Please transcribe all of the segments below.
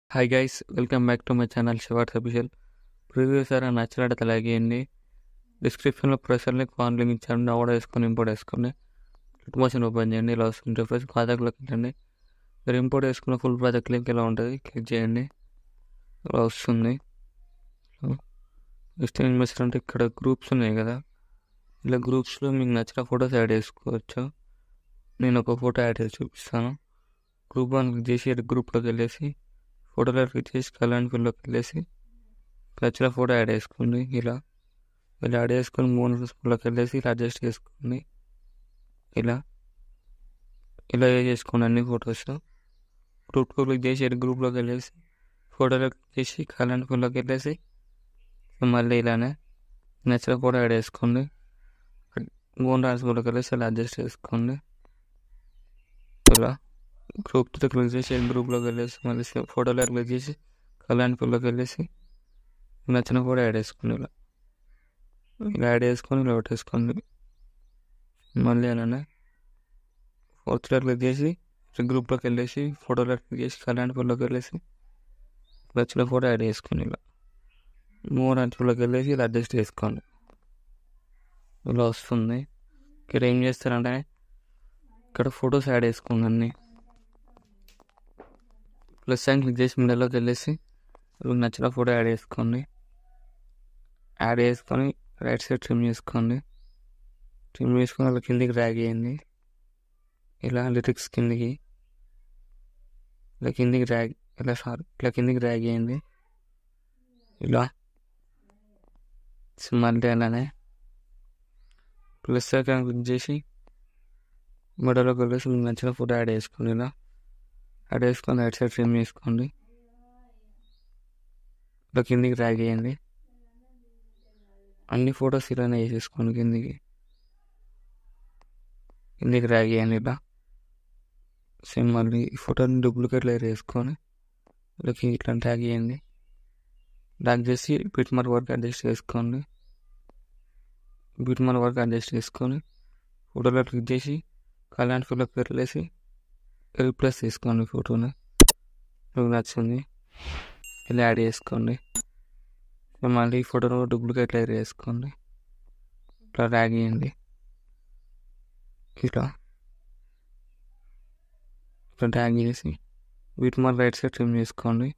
hi guys welcome back to my channel శివార్స్ official preview sir నచ్చినట్టు అలాగే అండి డిస్క్రిప్షన్లో ప్రెషర్ లింక్ ఫాన్ లింక్ ఇచ్చాను డౌన్లోడ్ వేసుకొని ఇంపోర్ట్ వేసుకొని క్లిక్ మోషన్ ఓపెన్ చేయండి ఇలా వస్తుంది రిఫ్రెష్ ప్రాజెక్ట్లోకి వెళ్ళండి మీరు ఇంపోర్ట్ వేసుకున్న ఫుల్ ప్రాజెక్ట్ లింక్ ఇలా ఉంటుంది క్లిక్ చేయండి ఇలా వస్తుంది నెక్స్ట్ ఏం చేస్తారంటే ఇక్కడ గ్రూప్స్ ఉన్నాయి కదా ఇలా గ్రూప్స్లో మీకు నచ్చిన ఫొటోస్ యాడ్ చేసుకోవచ్చు నేను ఒక ఫోటో యాడ్ చేసి చూపిస్తాను గ్రూప్ వన్ క్లిక్ చేసి గ్రూప్లోకి వెళ్ళేసి ఫోటోలో క్లిక్ చేసి కలర్ అండ్ ఫిల్లోకి వెళ్ళేసి నచ్చిన ఫోటో యాడ్ చేసుకోండి ఇలా ఇలా యాడ్ చేసుకొని మూడు ఫోటోలోకి వెళ్ళేసి ఇలా అడ్జస్ట్ చేసుకోండి ఇలా ఇలా ఏ చేసుకోండి అన్ని ఫొటోస్ గ్రూప్ క్లిక్ చేసి గ్రూప్లోకి వెళ్ళేసి ఫోటోలో క్లిక్ చేసి కలర్ అండ్ ఫిల్లోకి వెళ్ళేసి మళ్ళీ ఇలానే నచ్చిన ఫోటో యాడ్ చేసుకోండి మూడు రాసుకోలోకి వెళ్ళేసి ఇలా అడ్జస్ట్ చేసుకోండి ఇలా గ్రూప్తో క్లిక్ చేసి గ్రూప్లోకి వెళ్ళేసి మళ్ళీ ఫోటోలో క్లిక్ చేసి కలర్ అండ్ ఫుల్లోకి వెళ్ళేసి నచ్చిన ఫోటో యాడ్ చేసుకోండి ఇలా ఇలా యాడ్ చేసుకొని ఇలా పెట్టేసుకోండి మళ్ళీ అలానే ఫోర్త్లో క్లిక్ చేసి గ్రూప్లోకి వెళ్ళేసి ఫోటోలో క్లిక్ చేసి కలర్ అండ్ ఫుల్లోకి వెళ్ళేసి నచ్చిన ఫోటో యాడ్ చేసుకోండి ఇలా మూడు అంచులోకి వెళ్ళేసి ఇలా అడ్జస్ట్ చేసుకోండి ఇలా వస్తుంది ఇక్కడ ఏం చేస్తారంటే ఇక్కడ ఫొటోస్ యాడ్ చేసుకోండి అన్నీ ప్లస్ సైన్ క్లిక్ చేసి మిడిల్లోకి వెళ్ళేసి మీకు నచ్చిన ఫోటో యాడ్ చేసుకోండి యాడ్ చేసుకొని రైట్ సైడ్ ట్రిమ్ చేసుకోండి ట్రిమ్ చేసుకొని అలా కిందికి డ్రాగ్ చేయండి ఇలా లిరిక్స్ కిందికి ఇలా కిందికి డ్రాగ్ ఇలా సారీ ఇలా కిందికి డ్రాగ్ చేయండి ఇలా మళ్ళీ అలానే ప్లస్ ఐకాన్ క్లిక్ చేసి మిడలోకి వెళ్ళేసి మీకు నచ్చిన ఫోటో యాడ్ చేసుకోండి ఇలా యాడ్ చేసుకొని రైట్ సైడ్ ట్రిమ్ చేసుకోండి ఇలా కిందికి డ్రాగ్ చేయండి అన్ని ఫొటోస్ ఇలానే వేసేసుకోండి కిందికి కిందికి డ్రాగ్ చేయండి ఇలా సేమ్ మళ్ళీ ఈ ఫోటోని డూప్లికేట్ లేయర్ వేసుకొని ఇలా ఇట్లా డ్రాగ్ చేయండి డ్రాగ్ చేసి బిట్ మర్ వర్క్ అడ్జస్ట్ చేసుకోండి బిట్ మర్ వర్క్ అడ్జస్ట్ చేసుకొని ఫోటోలో క్లిక్ చేసి కళ్యాణ్ ఫోటోకి వెళ్ళేసి రీప్లేస్ చేసుకోండి ఫోటోని మీకు నచ్చింది ఇలా యాడ్ చేసుకోండి మళ్ళీ ఫోటోలో డూప్లికేట్ లేయర్ వేసుకోండి ఇట్లా ర్యాగ్ చేయండి ఇట్లా ఇట్లా డ్యాగ్ చేసి వీటి మళ్ళీ రైట్ సైడ్ ట్రిమ్ చేసుకోండి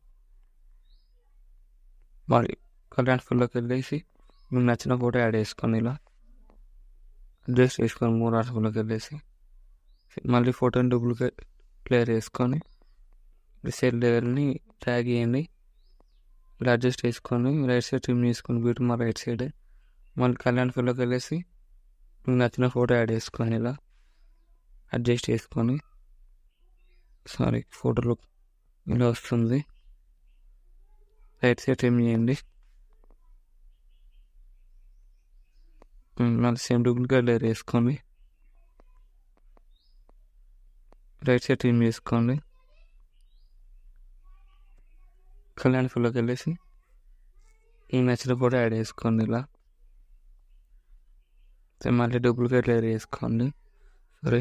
మరి కళ్యాణ్ ఫుల్లోకి వెళ్ళేసి మీకు నచ్చిన ఫోటో యాడ్ చేసుకోండి ఇలా అడ్జస్ట్ చేసుకొని మూడు ఆర్ట్స్లోకి వెళ్ళేసి మళ్ళీ ఫోటోని డూప్లికేట్ ప్లేయర్ వేసుకొని సెల్ లెవెల్ని ట్యాగ్ చేయండి ఇలా అడ్జస్ట్ చేసుకొని రైట్ సైడ్ ట్రిమ్ చేసుకొని వీటి మా రైట్ సైడ్ మళ్ళీ కళ్యాణ్ ఫోటోకి వెళ్ళేసి మీకు నచ్చిన ఫోటో యాడ్ చేసుకొని ఇలా అడ్జస్ట్ చేసుకొని సారీ ఫోటోలో ఇలా వస్తుంది రైట్ సైడ్ ట్రిమ్ చేయండి మళ్ళీ సేమ్ డూప్లికేట్ లేయర్ వేసుకోండి రైట్ సైడ్ ట్రిమ్ చేసుకోండి కళ్యాణ్ ఫుల్లోకి వెళ్ళేసి ఈ నచ్చిన ఫోటో యాడ్ చేసుకోండి ఇలా మళ్ళీ డూప్లికేట్ లేయర్ వేసుకోండి సరే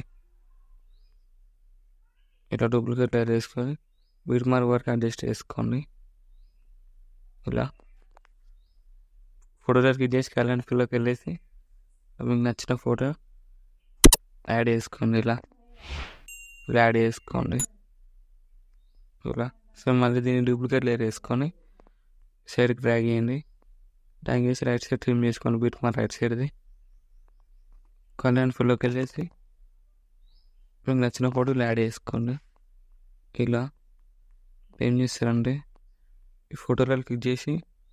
ఇలా డూప్లికేట్ లేయర్ వేసుకొని వీటి మరి వరకు అడ్జస్ట్ చేసుకోండి ఇలా ఫోటోగ్రఫీ చేసి కళ్యాణ్ ఫిల్లోకి వెళ్ళేసి మీకు నచ్చిన ఫోటో యాడ్ చేసుకోండి ఇలా ఇలా యాడ్ చేసుకోండి ఇలా సో మళ్ళీ దీన్ని డూప్లికేట్ లేయర్ వేసుకొని సైడ్కి డ్రాగ్ చేయండి డ్రాగ్ చేసి రైట్ సైడ్ ట్రిమ్ చేసుకోండి బీట్ మా రైట్ సైడ్ది కళ్యాణ్ ఫుల్లోకి వెళ్ళేసి మీకు నచ్చిన ఫోటోలు యాడ్ చేసుకోండి ఇలా ఏం చేస్తారంటే ఈ ఫోటోలో క్లిక్ చేసి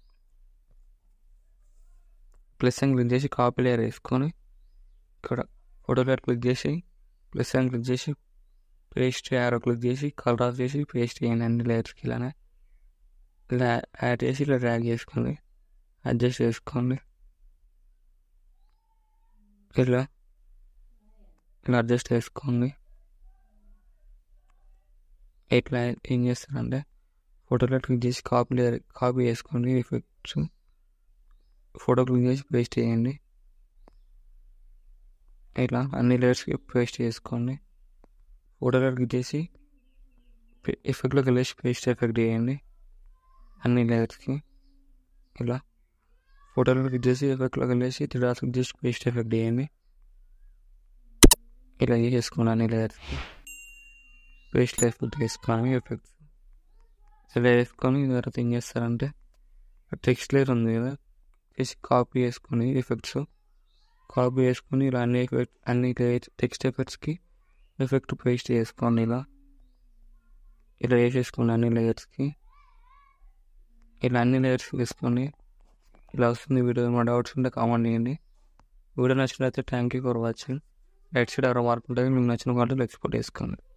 ప్లస్ అని క్లిక్ చేసి కాపీ లేయర్ వేసుకొని ఇక్కడ ఫోటోలో క్లిక్ చేసి ప్లస్ అని క్లిక్ చేసి పేస్ట్ యారో క్లిక్ చేసి కలర్ ఆఫ్ చేసి పేస్ట్ చేయండి అన్ని లేయర్స్కి ఇలానే ఇలా యాడ్ చేసి ఇలా డ్రాగ్ చేసుకోండి అడ్జస్ట్ చేసుకోండి ఇలా ఇలా అడ్జస్ట్ చేసుకోండి ఇట్లా ఏం చేస్తారంటే ఫోటోలో క్లిక్ చేసి కాపీ లేయర్ కాపీ చేసుకోండి ఎఫెక్ట్స్ ఫోటో క్లిక్ చేసి పేస్ట్ చేయండి ఇట్లా అన్ని లేయర్స్కి పేస్ట్ చేసుకోండి ఫోటోలో క్లిక్ చేసి ఎఫెక్ట్లోకి వెళ్ళేసి పేస్ట్ ఎఫెక్ట్ చేయండి అన్ని లేయర్స్కి ఇలా ఫోటోలో క్లిక్ చేసి ఎఫెక్ట్లోకి వెళ్ళేసి త్రీ క్లిక్ చేసి పేస్ట్ ఎఫెక్ట్ చేయండి ఇలా చేసుకోండి అన్ని లేయర్స్కి పేస్ట్ ఎఫెక్ట్ వేసుకోండి ఎఫెక్ట్స్ ఇలా వేసుకొని తర్వాత ఏం చేస్తారంటే టెక్స్ట్ లేయర్ ఉంది కదా వేసి కాపీ చేసుకొని ఎఫెక్ట్స్ కాపీ చేసుకొని ఇలా అన్ని ఎఫెక్ట్ అన్ని టెక్స్ట్ ఎఫెక్ట్స్కి ఎఫెక్ట్ పేస్ట్ చేసుకోండి ఇలా ఇలా వేసేసుకోండి అన్ని లేయర్స్కి ఇలా అన్ని లేయర్స్ వేసుకోండి ఇలా వస్తుంది వీడియో మా డౌట్స్ ఉంటే కామెంట్ చేయండి వీడియో నచ్చినట్లయితే thank you for watching right side ఎవరో మార్క్ ఉంటుంది మీకు నచ్చిన వాటిలో ఎక్స్పోర్ట్ చేసుకోండి